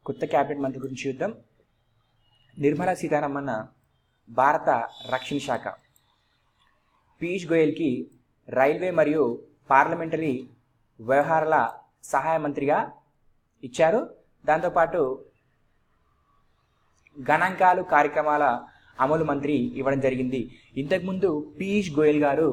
కొత్త క్యాబినెట్ మంత్రి గురించి చూద్దాం నిర్మలా సీతారామన్ భారత రక్షణ శాఖ పీయూష్ గోయల్కి రైల్వే మరియు పార్లమెంటరీ వ్యవహారాల సహాయ మంత్రిగా ఇచ్చారు దాంతోపాటు గణాంకాలు కార్యక్రమాల అమలు మంత్రి ఇవ్వడం జరిగింది ఇంతకుముందు పీయూష్ గోయల్ గారు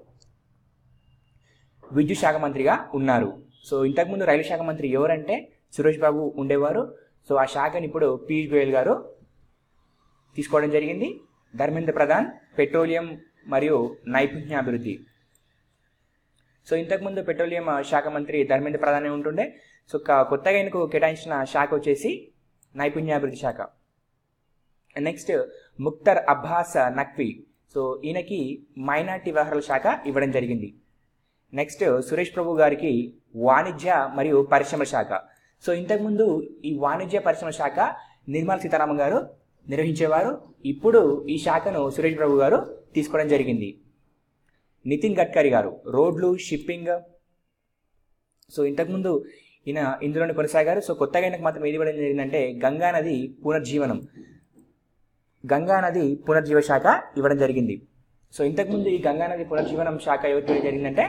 విద్యుత్ శాఖ మంత్రిగా ఉన్నారు సో ఇంతకుముందు రైలు శాఖ మంత్రి ఎవరంటే సురేష్ బాబు ఉండేవారు సో ఆ శాఖని ఇప్పుడు పీయూష్ గోయల్ గారు తీసుకోవడం జరిగింది ధర్మేంద్ర ప్రధాన్ పెట్రోలియం మరియు నైపుణ్యాభివృద్ధి సో ఇంతకుముందు పెట్రోలియం శాఖ మంత్రి ధర్మేంద్ర ప్రధానే ఉంటుండే సో క- కొత్తగా ఆయనకు కేటాయించిన శాఖ వచ్చేసి నైపుణ్యాభివృద్ధి శాఖ నెక్స్ట్ ముక్తర్ అబ్బాస్ నక్వీ సో ఈయనకి మైనార్టీ వ్యవహారాల శాఖ ఇవ్వడం జరిగింది నెక్స్ట్ సురేష్ ప్రభు గారికి వాణిజ్య మరియు పరిశ్రమల శాఖ సో ఇంతకుముందు ఈ వాణిజ్య పరిశ్రమల శాఖ నిర్మలా సీతారామన్ గారు నిర్వహించేవారు ఇప్పుడు ఈ శాఖను సురేష్ ప్రభు గారు తీసుకోవడం జరిగింది నితిన్ గడ్కరీ గారు రోడ్లు షిప్పింగ్ సో ఇంతకుముందు ఈయన ఇందులోనే కొనసాగారు సో కొత్తగా ఆయనకు మాత్రం ఏది ఇవ్వడం జరిగిందంటే గంగా నది పునర్జీవనం గంగా నది పునర్జీవ శాఖ ఇవ్వడం జరిగింది సో ఇంతకుముందు ఈ గంగా నది పునర్జీవనం శాఖ ఎవరికి ఇవ్వడం జరిగిందంటే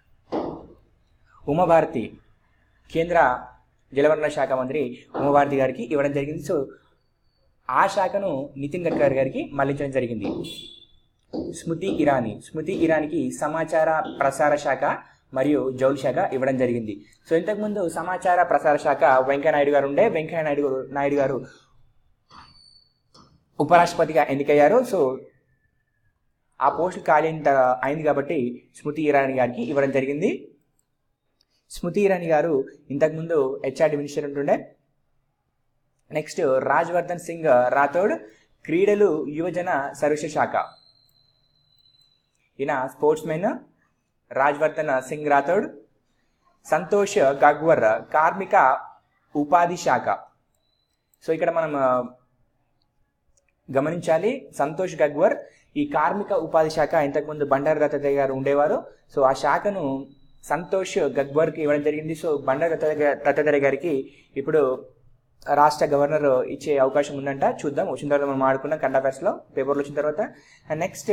ఉమాభారతి కేంద్ర జలవనరుల శాఖ మంత్రి ఉమాభారతి గారికి ఇవ్వడం జరిగింది సో ఆ శాఖను నితిన్ గడ్కరీ గారికి మళ్లించడం జరిగింది స్మృతి ఇరానీ స్మృతి ఇరానీకి సమాచార ప్రసార శాఖ మరియు జౌలి శాఖ ఇవ్వడం జరిగింది సో ఇంతకుముందు సమాచార ప్రసార శాఖ వెంకయ్య నాయుడు గారు ఉండే వెంకయ్య నాయుడు గారు నాయుడు గారు ఉపరాష్ట్రపతిగా ఎన్నికయ్యారు సో ఆ పోస్ట్ ఖాళీ అయిన త- అయింది కాబట్టి స్మృతి ఇరానీ గారికి ఇవ్వడం జరిగింది స్మృతి ఇరానీ గారు ఇంతకుముందు హెచ్ఆర్డి మినిస్టర్ ఉంటుండే నెక్స్ట్ రాజ్వర్ధన్ సింగ్ రాథోడ్ క్రీడలు యువజన సర్వీసె శాఖ ఈయన స్పోర్ట్స్ మెన్ రాజ్వర్ధన్ సింగ్ రాథోడ్ సంతోష్ గగ్వర్ కార్మిక ఉపాధి శాఖ సో ఇక్కడ మనం ఆ, గమనించాలి సంతోష్ గగ్వర్ ఈ కార్మిక ఉపాధి శాఖ ఇంతకుముందు బండారు దత్తాత్రేయ గారు ఉండేవారు సో ఆ శాఖను సంతోష్ గగ్వర్కి ఇవ్వడం జరిగింది సో బండారు దత్తాత్రేయ దత్తాత్రేయ గారికి ఇప్పుడు రాష్ట్ర గవర్నర్ ఇచ్చే అవకాశం ఉందంట చూద్దాం వచ్చిన తర్వాత మనం ఆడుకున్నాం కండ అఫైర్స్లో పేపర్లో వచ్చిన తర్వాత and next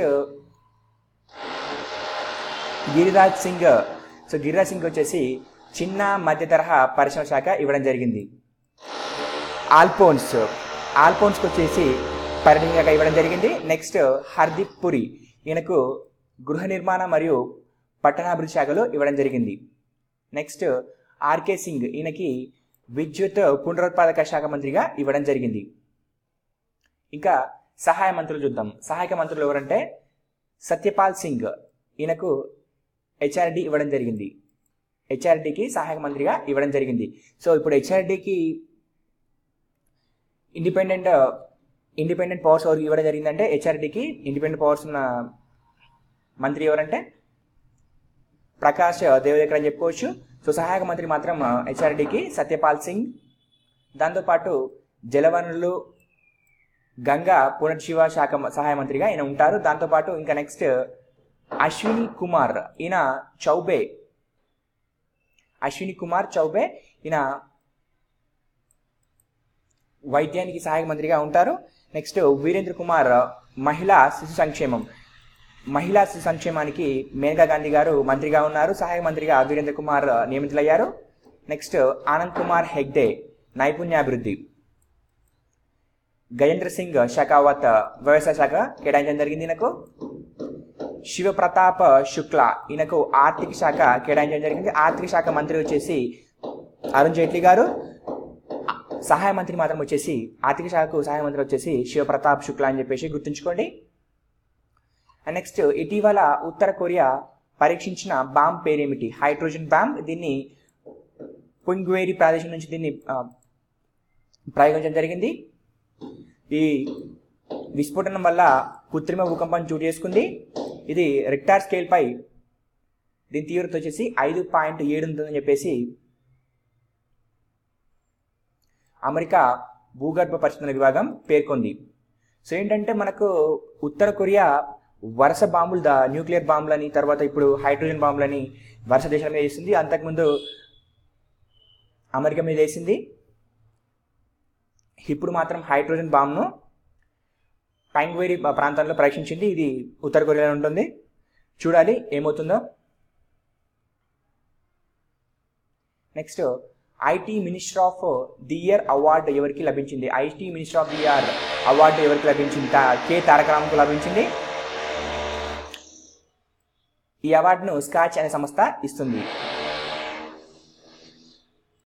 Giriraj Singh so Giriraj Singh వచ్చేసి చిన్న మధ్య తరహా పరిశ్రమ శాఖ ఇవ్వడం జరిగింది ఆల్పోన్స్ ఆల్పోన్స్కి వచ్చేసి పర్యటన శాఖ ఇవ్వడం జరిగింది నెక్స్ట్ హర్దీప్ పురి ఈయనకు గృహ నిర్మాణ మరియు పట్టణాభివృద్ధి శాఖలో ఇవ్వడం జరిగింది నెక్స్ట్ ఆర్కే సింగ్ ఈయనకి విద్యుత్ పునరుత్పాదక శాఖ మంత్రిగా ఇవ్వడం జరిగింది ఇంకా సహాయ మంత్రులు చూద్దాం సహాయక మంత్రులు ఎవరంటే సత్యపాల్ సింగ్ ఈయనకు హెచ్ఆర్డి ఇవ్వడం జరిగింది హెచ్ఆర్డికి సహాయక మంత్రిగా ఇవ్వడం జరిగింది సో ఇప్పుడు హెచ్ఆర్డికి ఇండిపెండెంట్ ఇండిపెండెంట్ పవర్స్ ఎవరికి ఇవ్వడం జరిగిందంటే హెచ్ఆర్డికి ఇండిపెండెంట్ పవర్స్ ఉన్న మంత్రి ఎవరంటే ప్రకాష్ దేవదేకర్ అని చెప్పుకోవచ్చు సో సహాయక మంత్రి మాత్రం హెచ్ఆర్డికి సత్యపాల్ సింగ్ దాంతోపాటు జలవనరులు గంగా పునర్జీవ శాఖ మ- సహాయ మంత్రిగా ఈయన ఉంటారు దాంతోపాటు ఇంకా నెక్స్ట్ అశ్విని కుమార్ ఈయన చౌబే అశ్విని కుమార్ చౌబే ఈయన వైద్యానికి సహాయక మంత్రిగా ఉంటారు నెక్స్ట్ వీరేంద్ర కుమార్ మహిళా శిశు సంక్షేమం మహిళా శిశు సంక్షేమానికి మేనకా గాంధీ గారు మంత్రిగా ఉన్నారు సహాయక మంత్రిగా వీరేంద్ర కుమార్ నియమితులయ్యారు నెక్స్ట్ ఆనంద్ కుమార్ హెగ్డే నైపుణ్యాభివృద్ధి గజేంద్ర సింగ్ షెకావత్ వ్యవసాయ శాఖ కేటాయించడం జరిగింది ఈయనకు శివప్రతాప్ శుక్లా ఈయనకు ఆర్థిక శాఖ కేటాయించడం జరిగింది ఆర్థిక శాఖ మంత్రి వచ్చేసి అరుణ్ జైట్లీ గారు సహాయ మంత్రి మాత్రం వచ్చేసి ఆర్థిక శాఖకు సహాయ మంత్రి వచ్చేసి శివప్రతాప్ శుక్లా అని చెప్పేసి గుర్తుంచుకోండి అండ్ నెక్స్ట్ ఇటీవల ఉత్తర కొరియా పరీక్షించిన బాంబ్ పేరేమిటి హైడ్రోజన్ బాంబ్ దీన్ని పుంగ్వేరి ప్రదేశం నుంచి దీన్ని ఆ, ప్రయోగించడం జరిగింది ఈ విస్ఫోటనం వల్ల కృత్రిమ భూకంపం చోటు చేసుకుంది ఇది రిక్టార్ స్కేల్పై దీని తీవ్రత వచ్చేసి ఐదు పాయింట్ ఏడు ఉంటుందని చెప్పేసి అమెరికా భూగర్భ పరిశోధన విభాగం పేర్కొంది సో ఏంటంటే మనకు ఉత్తర కొరియా వరుస బాంబులు దా న్యూక్లియర్ బాంబులని తర్వాత ఇప్పుడు హైడ్రోజన్ బాంబులని వరుస దేశాల మీద వేసింది అంతకుముందు అమెరికా మీద వేసింది ఇప్పుడు మాత్రం హైడ్రోజన్ బాంబ్ను పైంగ్వేరి ప్రాంతంలో పరీక్షించింది ఇది ఉత్తర కొరియాలో ఉంటుంది చూడాలి ఏమవుతుందో next IT minister of the year award ఎవరికి లభించింది IT minister of the year award ఎవరికి లభించింది తా- కె తారక రామన్కు లభించింది ఈ అవార్డును స్కాచ్ అనే సంస్థ ఇస్తుంది